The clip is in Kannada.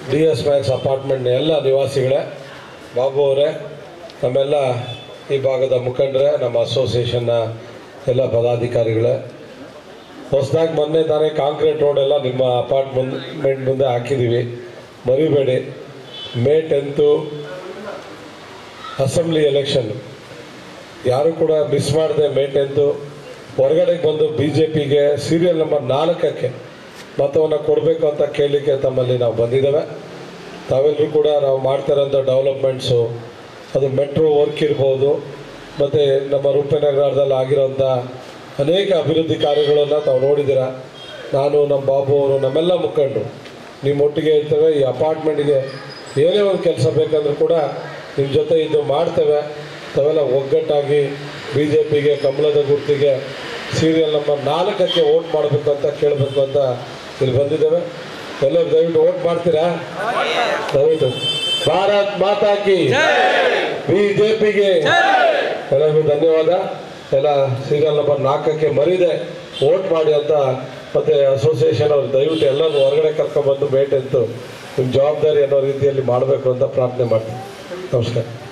ಡಿ ಎಸ್ ಮ್ಯಾಕ್ಸ್ ಅಪಾರ್ಟ್ಮೆಂಟ್ನ ಎಲ್ಲ ನಿವಾಸಿಗಳೇ ಬಾಬು ಅವರೇ ನಮ್ಮೆಲ್ಲ ಈ ಭಾಗದ ಮುಖಂಡರೇ ನಮ್ಮ ಅಸೋಸಿಯೇಷನ್ನ ಎಲ್ಲ ಪದಾಧಿಕಾರಿಗಳೇ ಹೊಸದಾಗಿ ಮೊನ್ನೆ ತಾನೇ ಕಾಂಕ್ರೀಟ್ ರೋಡ್ ಎಲ್ಲ ನಿಮ್ಮ ಅಪಾರ್ಟ್ಮೆಂಟ್ ಮುಂದೆ ಹಾಕಿದ್ದೀವಿ ಮರಿಬೇಡಿ ಮೇ ಟೆಂತು ಅಸೆಂಬ್ಲಿ ಎಲೆಕ್ಷನ್ ಯಾರು ಕೂಡ ಮಿಸ್ ಮಾಡದೆ ಮೇ ಟೆಂತು ಹೊರಗಡೆಗೆ ಬಂದು ಬಿ ಜೆ ಪಿಗೆ ಸೀರಿಯಲ್ ನಂಬರ್ ನಾಲ್ಕಕ್ಕೆ ಮತವನ್ನು ಕೊಡಬೇಕು ಅಂತ ಕೇಳಲಿಕ್ಕೆ ತಮ್ಮಲ್ಲಿ ನಾವು ಬಂದಿದ್ದೇವೆ ತಾವೆಲ್ಲರೂ ಕೂಡ ನಾವು ಮಾಡ್ತಿರೋಂಥ ಡೆವಲಪ್ಮೆಂಟ್ಸು ಅದು ಮೆಟ್ರೋ ವರ್ಕ್ ಇರ್ಬೋದು ಮತ್ತು ನಮ್ಮ ರೂಪನಗರದಲ್ಲಿ ಆಗಿರೋಂಥ ಅನೇಕ ಅಭಿವೃದ್ಧಿ ಕಾರ್ಯಗಳನ್ನು ತಾವು ನೋಡಿದ್ದೀರ ನಾನು ನಮ್ಮ ಬಾಬು ಅವರು ನಮ್ಮೆಲ್ಲ ಮುಖಂಡರು ನಿಮ್ಮ ಒಟ್ಟಿಗೆ ಇರ್ತೇವೆ ಈ ಅಪಾರ್ಟ್ಮೆಂಟ್ಗೆ ಏನೇ ಒಂದು ಕೆಲಸ ಬೇಕಂದ್ರೂ ಕೂಡ ನಿಮ್ಮ ಜೊತೆ ಇದು ಮಾಡ್ತೇವೆ ತಾವೆಲ್ಲ ಒಗ್ಗಟ್ಟಾಗಿ ಬಿ ಜೆ ಪಿಗೆ ಕಮಲದ ಗುರ್ತಿಗೆ ಸೀರಿಯಲ್ ನಂಬರ್ ನಾಲ್ಕಕ್ಕೆ ವೋಟ್ ಮಾಡಬೇಕು ಅಂತ ಕೇಳಬೇಕು ಅಂತ ಇಲ್ಲಿ ಬಂದಿದ್ದೇವೆ ಎಲ್ಲರೂ ದಯವಿಟ್ಟು ವೋಟ್ ಮಾಡ್ತೀರಾ ದಯವಿಟ್ಟು ಭಾರತ್ ಮಾತಾ ಕಿ ಬಿಜೆಪಿಗೆ ಎಲ್ಲರಿಗೂ ಧನ್ಯವಾದ ಎಲ್ಲ ಸೀರಿಯಲ್ ನಂಬರ್ ನಾಲ್ಕಕ್ಕೆ ಮರಿದೆ ವೋಟ್ ಮಾಡಿ ಅಂತ ಮತ್ತೆ ಅಸೋಸಿಯೇಷನ್ ಅವ್ರು ದಯವಿಟ್ಟು ಎಲ್ಲರೂ ಹೊರಗಡೆ ಕರ್ಕೊಂಡ್ಬಂದು ಭೇಟಿ ಅಂತೂ ನಿಮ್ಮ ಜವಾಬ್ದಾರಿ ಅನ್ನೋ ರೀತಿಯಲ್ಲಿ ಮಾಡಬೇಕು ಅಂತ ಪ್ರಾರ್ಥನೆ ಮಾಡ್ತೀನಿ ನಮಸ್ಕಾರ